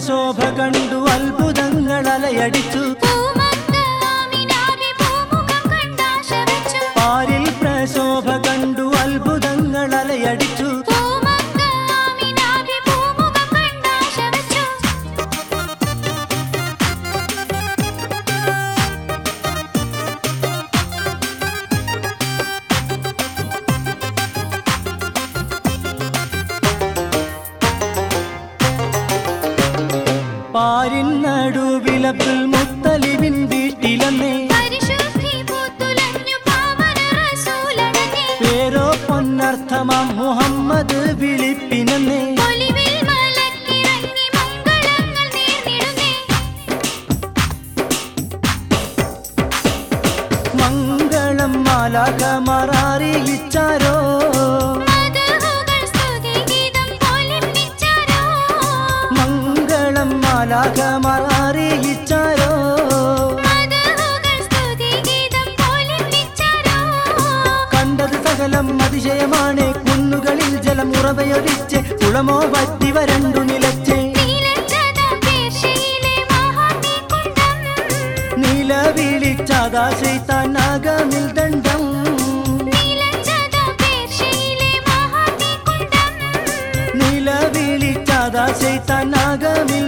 പ്രശോഭ കണ്ടു അത്ഭുതങ്ങൾ അലയടിച്ചു പൂമത്താമിനാവി പൂമുഖം കണ്ടാശ വെച്ചു പാരിൽ പ്രശോഭ കണ്ടു അത്ഭുതങ്ങൾ അലയടിച്ചു പൂമത്താമിനാവി പൂമുഖം കണ്ടാശ വെച്ചു പാരിൻ നടുവിലപ്പിൽ മുത്തലിവിൻ വീട്ടിലെന്നേ പരിശുദ്ധി പൂത്തുലഞ്ഞു പാവന റസൂലടങ്ങി പേരോ പൊന്നർത്ഥമാം മുഹമ്മദ് വിളിപ്പിനെന്നേ ഒലിവിൽ മലക്കിറങ്ങി മംഗളങ്ങൾ നേർന്നിടുന്നേ മംഗളം മാലാകമാറിയിച്ചാരോ മധുഹുകൾ സ്തുതിഗീതം പൊലിപ്പിച്ചാരോ മംഗളം മാലാകമാറിയിച്ചാരോ മധുഹുകൾ സ്തുതിഗീതം പൊലിപ്പിച്ചാരോ കണ്ടത് സകലം അതിശയമാണ് കുന്നുകളിൽ ജലം ഉറവയൊലിച്ച് കുളമോ വറ്റി വരണ്ടു നിലച്ച് നീലച്ചത പേർഷ്യയിലെ മഹാതീകുണ്ഡം നിലവിളിച്ചാകാശത്താനാഗമിൽ ദണ്ഡം നീലച്ചത പേർഷ്യയിലെ മഹാതീകുണ്ഡം നിലവിളിച്ചാകാശത്താനാഗമിൽ